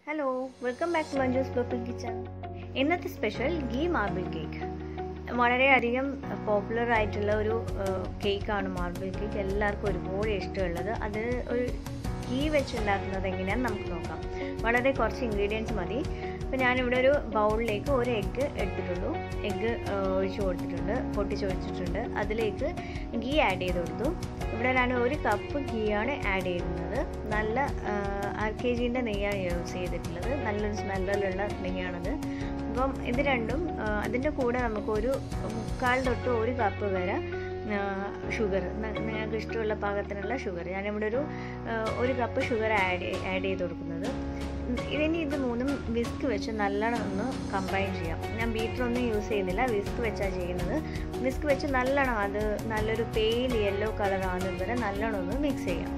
Hello welcome back to Manju's purple kitchen ഇന്നത്തെ special ghee marble cake വളരെയധികം popular ആയിട്ടുള്ള ഒരു കേക്കാണ് മാർബിൾ കേക്ക് എല്ലാവർക്കും ഒരുപോലെ ഇഷ്ടമുള്ളത് അത് ഒരു ഗീ വെച്ച് ഉണ്ടാക്കുന്നത് എങ്ങനെയാണെന്ന് നമുക്ക് നോക്കാം വളരെ കുറച്ച് ഇൻഗ്രീഡിയൻസ് മതി അപ്പോൾ ഞാനിവിടെ ഒരു ബൗളിലേക്ക് ഒരു എഗ്ഗ് എടുത്തിട്ടുള്ളൂ എഗ്ഗ് ഒഴിച്ച് കൊടുത്തിട്ടുണ്ട് പൊട്ടിച്ച് ഒഴിച്ചിട്ടുണ്ട് അതിലേക്ക് ഗീ ആഡ് ചെയ്ത് കൊടുത്തു ഇവിടെ ഞാൻ ഒരു കപ്പ് ഗീയാണ് ആഡ് ചെയ്യുന്നത് നല്ല ആർ കെ ജിൻ്റെ നെയ്യാണ് യൂസ് ചെയ്തിട്ടുള്ളത് നല്ലൊരു സ്മെല്ലിലുള്ള നെയ്യാണത് അപ്പം ഇത് രണ്ടും അതിൻ്റെ കൂടെ നമുക്കൊരു മുക്കാൽ തൊട്ട് ഒരു കപ്പ് വരെ ഷുഗർ നിങ്ങൾക്ക് ഇഷ്ടമുള്ള പാകത്തിനുള്ള ഷുഗർ ഞാനിവിടെ ഒരു ഒരു കപ്പ് ഷുഗർ ആഡ് ആഡ് ചെയ്ത് കൊടുക്കുന്നത് ഇതിനി ഇത് മൂന്നും വിസ്ക് വെച്ച് നല്ലോണം ഒന്ന് കമ്പൈൻ ചെയ്യാം ഞാൻ ബീറ്ററൊന്നും യൂസ് ചെയ്യുന്നില്ല വിസ്ക് വെച്ചാണ് ചെയ്യുന്നത് വിസ്ക് വെച്ച് നല്ലോണം അത് നല്ലൊരു പെയിൽ യെല്ലോ കളർ ആകുന്നത് വരെ നല്ലോണം ഒന്ന് മിക്സ് ചെയ്യാം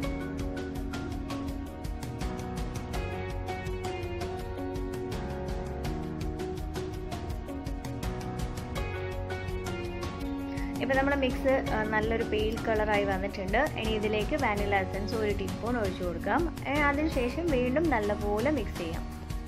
ഇപ്പം നമ്മുടെ മിക്സ് നല്ലൊരു പെയിൽ കളറായി വന്നിട്ടുണ്ട് ഇനി ഇതിലേക്ക് വാനില എസൻസ് ഒരു ടീസ്പൂൺ ഒഴിച്ചു കൊടുക്കാം അതിനുശേഷം വീണ്ടും നല്ലപോലെ മിക്സ് ചെയ്യാം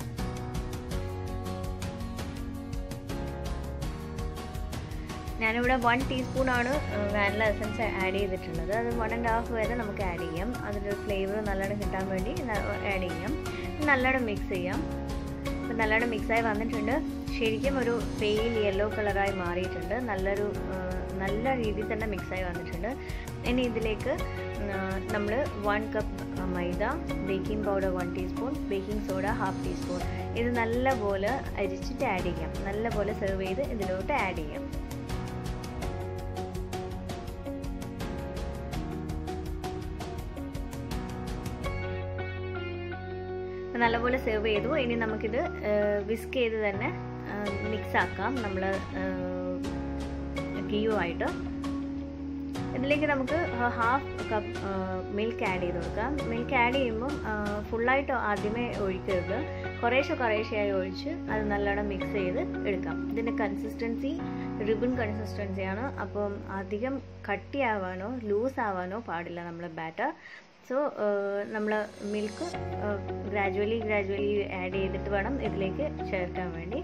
ഞാനിവിടെ വൺ ടീസ്പൂണാണ് വാനില എസൻസ് ആഡ് ചെയ്തിട്ടുള്ളത് അത് വൺ ആൻഡ് ഹാഫ് വരെ നമുക്ക് ആഡ് ചെയ്യാം അതിൻ്റെ ഫ്ലേവർ നല്ലോണം കിട്ടാൻ വേണ്ടി ആഡ് ചെയ്യാം നല്ലോണം മിക്സ് ചെയ്യാം അപ്പം നല്ലോണം മിക്സായി വന്നിട്ടുണ്ട് ശരിക്കും ഒരു പെയിൽ യെല്ലോ കളറായി മാറിയിട്ടുണ്ട് നല്ലൊരു നല്ല രീതിയിൽ തന്നെ മിക്സായി വന്നിട്ടുണ്ട് ഇനി ഇതിലേക്ക് നമ്മൾ one cup maida baking powder one teaspoon baking soda half teaspoon ഇത് നല്ലപോലെ അരിച്ചിട്ട് ആഡ് ചെയ്യാം നല്ലപോലെ സെർവ് ചെയ്ത് ഇതിലോട്ട് ആഡ് ചെയ്യാം നല്ലപോലെ സെർവ് ചെയ്തു ഇനി നമുക്കിത് വിസ്ക് ചെയ്ത് തന്നെ മിക്സ് ആക്കാം നമ്മൾ ഗീയുമായിട്ട് ഇതിലേക്ക് നമുക്ക് ഹാഫ് കപ്പ് മിൽക്ക് ആഡ് ചെയ്ത് കൊടുക്കാം മിൽക്ക് ആഡ് ചെയ്യുമ്പം ഫുള്ളായിട്ട് ആദ്യമേ ഒഴിക്കരുത് കുറേശ്ശെ കുറേശ്ശെയായി ഒഴിച്ച് അത് നല്ലോണം മിക്സ് ചെയ്ത് എടുക്കാം ഇതിൻ്റെ കൺസിസ്റ്റൻസി റിബൺ കൺസിസ്റ്റൻസിയാണ് അപ്പം അധികം കട്ടിയാവാനോ ലൂസ് ആവാനോ പാടില്ല നമ്മുടെ ബാറ്റർ സോ നമ്മൾ മിൽക്ക് ഗ്രാജുവലി ഗ്രാജുവലി ആഡ് ചെയ്തിട്ട് വേണം ഇതിലേക്ക് ചേർക്കാൻ വേണ്ടി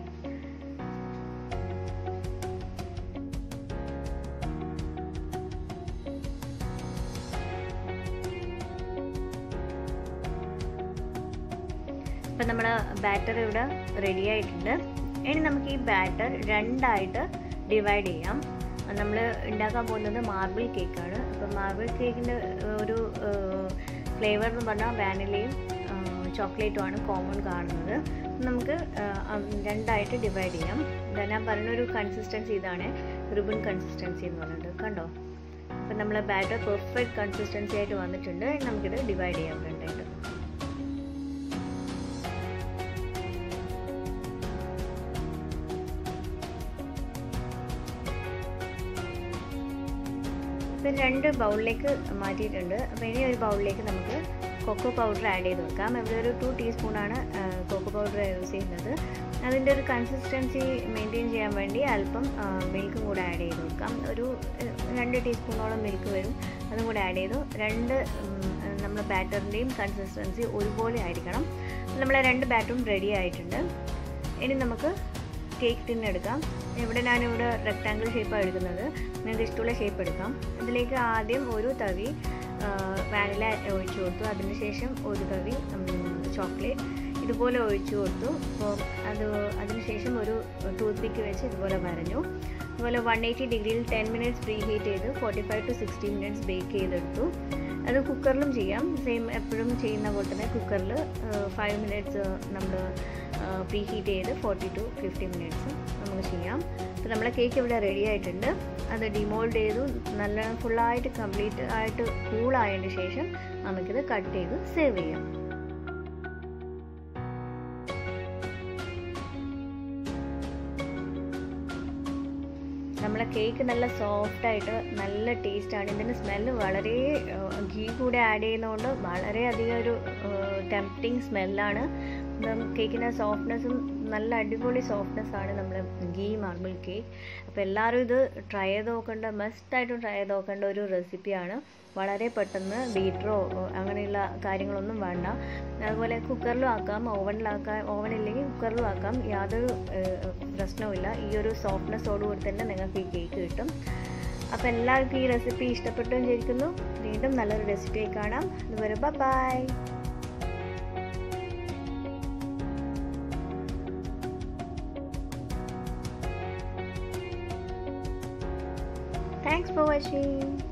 ഇപ്പം നമ്മൾ ബാറ്റർ ഇവിടെ റെഡി ആയിട്ടുണ്ട് ഇനി നമുക്ക് ഈ ബാറ്റർ രണ്ടായിട്ട് ഡിവൈഡ് ചെയ്യാം നമ്മൾ ഉണ്ടാക്കാൻ പോകുന്നത് മാർബിൾ കേക്കാണ് അപ്പം മാർബിൾ കേക്കിൻ്റെ ഒരു ഫ്ലേവർ എന്ന് പറഞ്ഞാൽ വാനിലയും ചോക്ലേറ്റും ആണ് കോമൺ കാണുന്നത് നമുക്ക് രണ്ടായിട്ട് ഡിവൈഡ് ചെയ്യാം ഞാൻ പറഞ്ഞൊരു കൺസിസ്റ്റൻസി ഇതാണ് റിബൺ കൺസിസ്റ്റൻസി എന്ന് പറഞ്ഞിട്ട് കണ്ടോ അപ്പം നമ്മൾ ബാറ്റർ പെർഫെക്റ്റ് കൺസിസ്റ്റൻസി ആയിട്ട് വന്നിട്ടുണ്ട് നമുക്കിത് ഡിവൈഡ് ചെയ്യാം രണ്ടായിട്ട് ഇപ്പം രണ്ട് ബൗളിലേക്ക് മാറ്റിയിട്ടുണ്ട് അപ്പോൾ ഇനി ഒരു ബൗളിലേക്ക് നമുക്ക് കൊക്കോ പൗഡർ ആഡ് ചെയ്ത് വെക്കാം ഇവിടെ ഒരു ടു ടീസ്പൂണാണ് കൊക്കോ പൗഡർ യൂസ് ചെയ്യുന്നത് അതിൻ്റെ ഒരു കൺസിസ്റ്റൻസി മെയിൻറ്റെയിൻ ചെയ്യാൻ വേണ്ടി അല്പം മിൽക്കും കൂടെ ആഡ് ചെയ്ത് കൊടുക്കാം ഒരു രണ്ട് ടീസ്പൂണോളം മിൽക്ക് വരും അതും കൂടെ ആഡ് ചെയ്തു രണ്ട് നമ്മുടെ ബാറ്ററിൻ്റെയും കൺസിസ്റ്റൻസി ഒരുപോലെ ആയിരിക്കണം നമ്മളെ രണ്ട് ബാറ്ററും റെഡി ആയിട്ടുണ്ട് ഇനി നമുക്ക് കേക്ക് ടിൻ എടുക്കാം ഇവിടെ ഞാനിവിടെ റെക്റ്റാങ്കിൾ ഷേപ്പാണ് എടുക്കുന്നത് നിങ്ങൾക്ക് ഇഷ്ടമുള്ള ഷേപ്പ് എടുക്കാം ഇതിലേക്ക് ആദ്യം ഒരു തവി വാനില ഒഴിച്ചു കൊടുത്തു അതിനുശേഷം ഒരു തവി ചോക്ലേറ്റ് ഇതുപോലെ ഒഴിച്ചു കൊടുത്തു അപ്പോൾ അത് അതിനുശേഷം ഒരു ടൂത്ത് പിക്ക് വെച്ച് ഇതുപോലെ വരഞ്ഞു അതുപോലെ വൺ എയ്റ്റി ഡിഗ്രിയിൽ ടെൻ മിനിറ്റ്സ് പ്രീ ഹീറ്റ് ചെയ്ത് forty five to sixty minutes bake ചെയ്തെടുത്തു അത് കുക്കറിലും ചെയ്യാം സെയിം എപ്പോഴും ചെയ്യുന്ന പോലെ തന്നെ കുക്കറിൽ ഫൈവ് മിനിറ്റ്സ് നമ്മൾ പ്രീ ഹീറ്റ് ചെയ്ത് ഫോർട്ടി ടു ഫിഫ്റ്റി മിനിറ്റ്സ് നമുക്ക് ചെയ്യാം അപ്പോൾ നമ്മളെ കേക്ക് ഇവിടെ റെഡി ആയിട്ടുണ്ട് അത് ഡിമോൾഡ് ചെയ്തു നല്ല ഫുള്ളായിട്ട് കംപ്ലീറ്റ് ആയിട്ട് കൂളായതിന് ശേഷം നമുക്കിത് കട്ട് ചെയ്ത് സേവ് ചെയ്യാം നമ്മളെ കേക്ക് നല്ല സോഫ്റ്റ് ആയിട്ട് നല്ല ടേസ്റ്റാണ് ഇതിൻ്റെ സ്മെല്ല് വളരെ ഗീ കൂടെ ആഡ് ചെയ്യുന്നതുകൊണ്ട് വളരെയധികം ഒരു ടെംപ്റ്റിംഗ് സ്മെല്ലാണ് കേക്കിൻ്റെ സോഫ്റ്റ്നെസ്സും നല്ല അടിപൊളി സോഫ്റ്റ്നെസ് ആണ് നമ്മുടെ ഗീ മാർബിൾ കേക്ക് അപ്പോൾ എല്ലാവരും ഇത് ട്രൈ ചെയ്ത് നോക്കേണ്ട മസ്റ്റായിട്ടും ട്രൈ ചെയ്ത് നോക്കേണ്ട ഒരു റെസിപ്പിയാണ് വളരെ പെട്ടെന്ന് ബീറ്ററോ അങ്ങനെയുള്ള കാര്യങ്ങളൊന്നും വേണ്ട അതുപോലെ കുക്കറിലും ആക്കാം ഓവനിലാക്കാം ഓവൻ ഇല്ലെങ്കിൽ കുക്കറിലും ആക്കാം യാതൊരു പ്രശ്നവുമില്ല ഈ ഒരു സോഫ്റ്റ്നെസ്സോടുകൂടി തന്നെ നിങ്ങൾക്ക് ഈ കേക്ക് കിട്ടും അപ്പോൾ എല്ലാവർക്കും ഈ റെസിപ്പി ഇഷ്ടപ്പെട്ടു വിചാരിക്കുന്നു വീണ്ടും നല്ലൊരു റെസിപ്പി കാണാം അതുവരെ ബൈ Thanks for watching.